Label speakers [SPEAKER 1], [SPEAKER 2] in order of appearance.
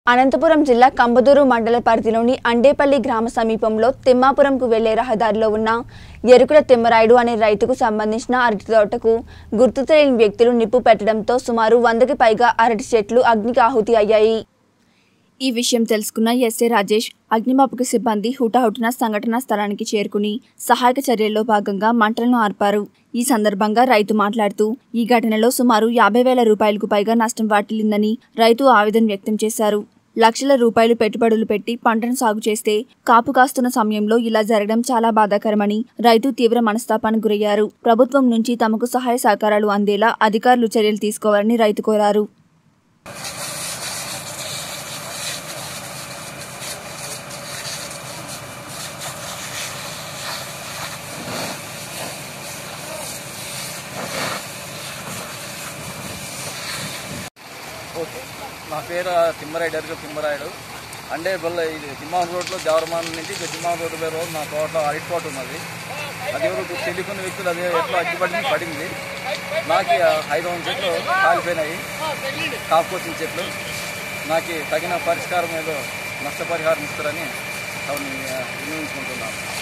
[SPEAKER 1] అనంతపురం జిల్లా కంబదూరు మండల పరిధిలోని అండేపల్లి గ్రామ సమీపంలో తిమ్మాపురంకు వెళ్లే రహదారిలో ఉన్న ఎరుకుల తిమ్మరాయుడు అనే రైతుకు సంబంధించిన అరటి తోటకు గుర్తు తెలియని వ్యక్తులు నిప్పు పెట్టడంతో సుమారు వందకి పైగా అరటి చెట్లు అగ్నికి ఆహుతి అయ్యాయి ఈ విషయం తెలుసుకున్న ఎస్ఏ రాజేష్ అగ్నిమాపక సిబ్బంది హుటాహుటిన సంఘటనా స్థలానికి చేరుకుని సహాయక చర్యల్లో భాగంగా మంటలను ఆర్పారు ఈ సందర్భంగా రైతు మాట్లాడుతూ ఈ ఘటనలో సుమారు యాభై వేల రూపాయలకు పైగా నష్టం వాటిల్లిందని రైతు ఆవేదన వ్యక్తం చేశారు లక్షల రూపాయలు పెట్టుబడులు పెట్టి పంటను సాగు చేస్తే కాపు కాస్తున్న సమయంలో ఇలా జరగడం చాలా బాధాకరమని రైతు తీవ్ర మనస్తాపానికి గురయ్యారు ప్రభుత్వం నుంచి తమకు సహాయ సహకారాలు అందేలా అధికారులు చర్యలు తీసుకోవాలని రైతు కోరారు
[SPEAKER 2] ఓకే నా పేరు తిమ్మరాయుడు ఎరుక తిమ్మరాయుడు అంటే బల్ల ఇది తిమ్మాన్ రోడ్లో జవరమాన్ నుంచి ఇక తిమ్మాన్ రోడ్డు పోయే రోజు నా తోట అరటి తోట ఉన్నది అది ఎవరు తెలియకున్న వ్యక్తులు అదే ఎట్లా అగ్గిపడింది పడింది నాకు ఆ ఐదు వందల చెట్లు కాలిపోయినాయి కాపుకొచ్చిన చెట్లు నాకు తగిన పరిష్కారం ఏదో నష్టపరిహారం ఇస్తారని అవును వినియోగించుకుంటున్నాను